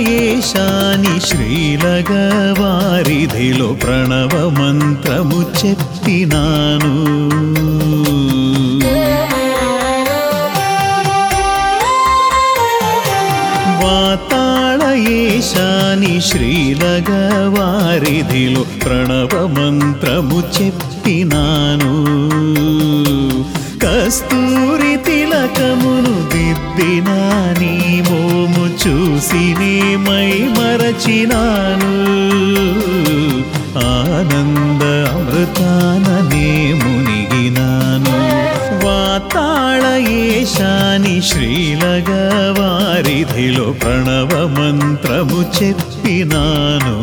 వాతాళయేశాని శ్రీలగవారిధిలో ప్రణవ మంత్రము చెప్పినాను వాతాళయేశాని శ్రీలగవారిధిలో ప్రణవ మంత్రము చెప్పినాను కస్తూరి తిలకమును దిద్దిన నీ మోము చూసినే మై మరచినాను ఆనంద అమృతాననే మునిగినాను వాతాళయేశాని శ్రీలగవారిధిలో ప్రణవ మంత్రము చెప్పినాను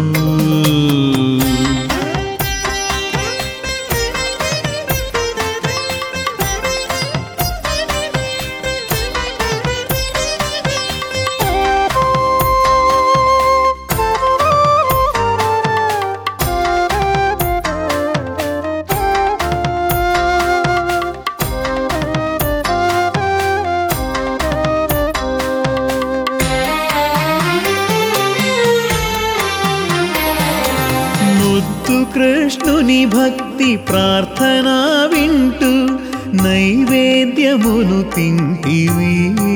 ముద్దు కృష్ణుని భక్తి ప్రార్థన వింటూ నైవేద్యమును తింటివి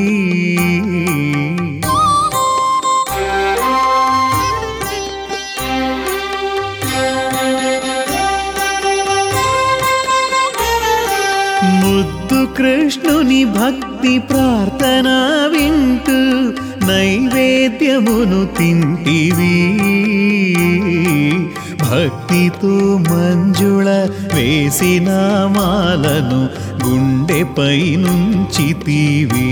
ముద్దు కృష్ణుని భక్తి ప్రార్థన వింటూ నైవేద్యమును తింటివి భక్తితో మంజుళ వేసిన మాలను గుండెపై నుంచి తీవి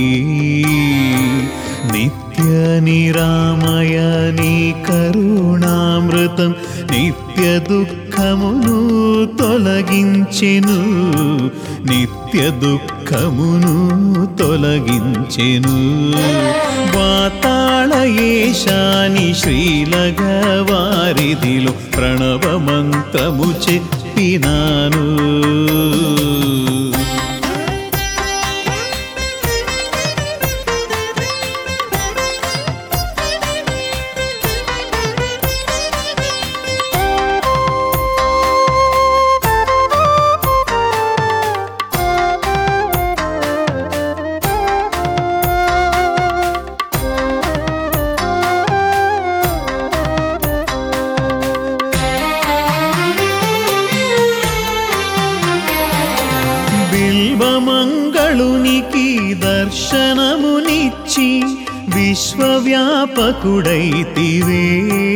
నిత్య నిరామయ నీ కరుణామృతం నిత్య దుఃఖమును తొలగించెను నిత్య దుఃఖమును తొలగించెను వాతాళయేశాని శ్రీలగవారిధిలో ప్రణవ మంత్రము చెప్పినాను బిల్వమంగళునికి దర్శనమునిచ్చి విశ్వవ్యాపకుడైతివే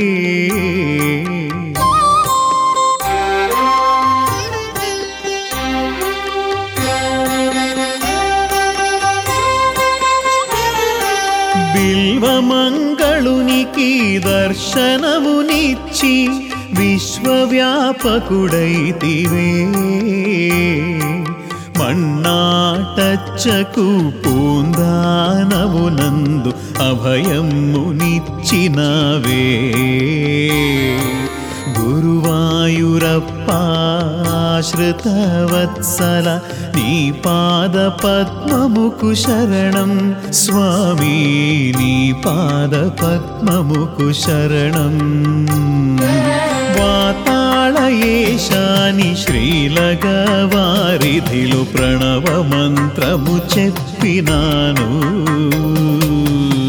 బిల్వమంగళునికి దర్శనమునిచ్చి విశ్వవ్యాపకుడైతివే మన్నాటచ్చకు పూందానమునందు అభయమునిచ్చినవే గురువాయురప్పాశ్రితవత్సల నీ పాద పద్మముకు శరణం స్వామి నీ పాద పద్మముకు శరణం వాతాళయేశాని శ్రీలగవారిధిలో ప్రణవ మంత్రము చెప్పినాను